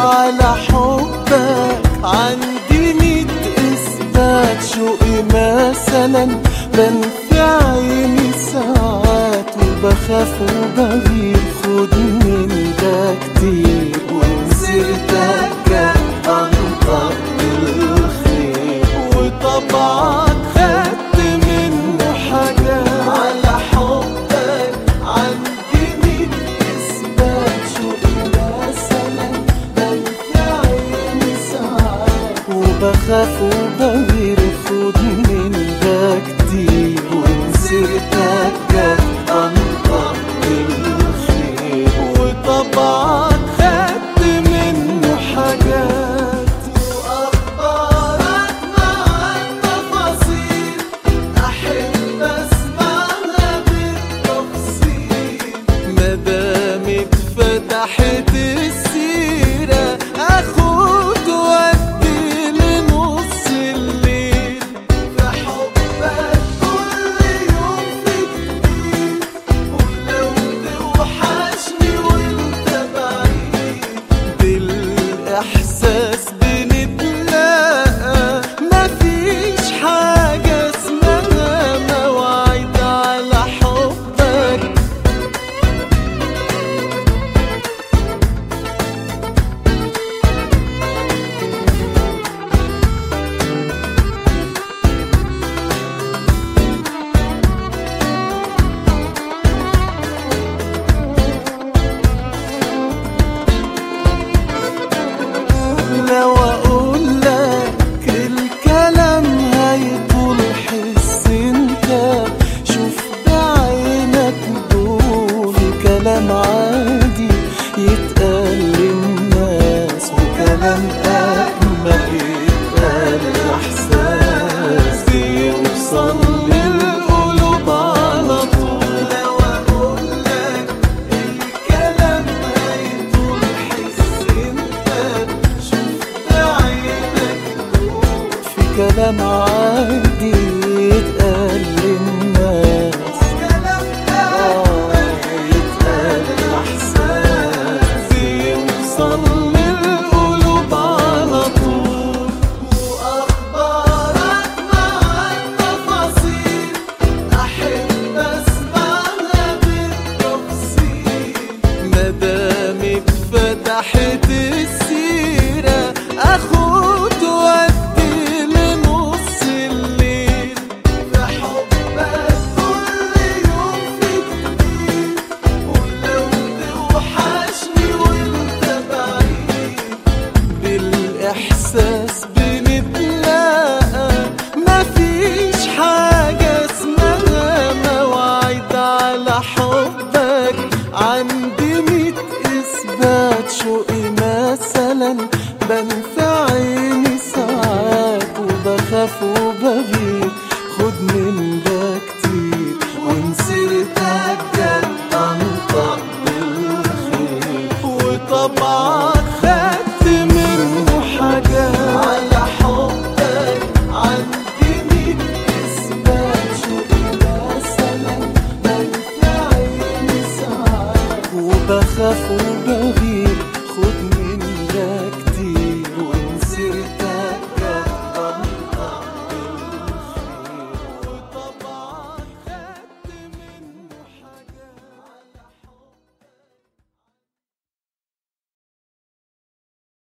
على حبك عندي ميت اثبات شوقي مثلا بنفي عيني ساعات وبخاف وبغير خد من ده كتير ونسيتك كان انطق بالخير وطبعك خدت منه حاجات على حبك عندي ميت اثبات شوقي مثلا بنفي عيني ساعات وبخاف وبغير خد من ده كتير ونسيتك كانت انطق بالخير وطبعك خدت منه حاجات واخبارك مع التفاصيل احب اسمعها بالتفصيل مادام اتفتحت السيرة اخد وادي لنص الليل في حبك كل يوم في جديد ولو توحشني وانت بعيد بالاحساس بنتلاقى مفيش حاجة اسمها مواعيد على حبك لو اقول لك الكلام هيطول حس انت شوف بعينك دول كلام عادي يتقال للناس وكلام اجمل يتقال احساس بيوصل للقلوب على طول لو اقول لك الكلام هيطول حس انت شوف بعينك دول في كلام عادي يتقال للناس آه، يتقال الإحساس بيوصل للقلوب على طول وأخبارك مع التفاصيل أحب أسمعها بالتفصيل مادام اتفتحت السيرة اخد وادي لنص الليل في حبك كل يوم في جديد ولو توحشني وانت بعيد بالاحساس بنتلاقى مفيش حاجة اسمها مواعيد على حبك عندي ميت اثبات شوقي مثلا بنفي عيني ساعات وبخاف وبغير خد من ده كتير ونسيتك جت انطق بالخير وطبعك خدت منه حاجات على حبك عندي ميت اثبات شوقي مثلا بنفي عيني ساعات وبخاف وبغير خد من ده كتير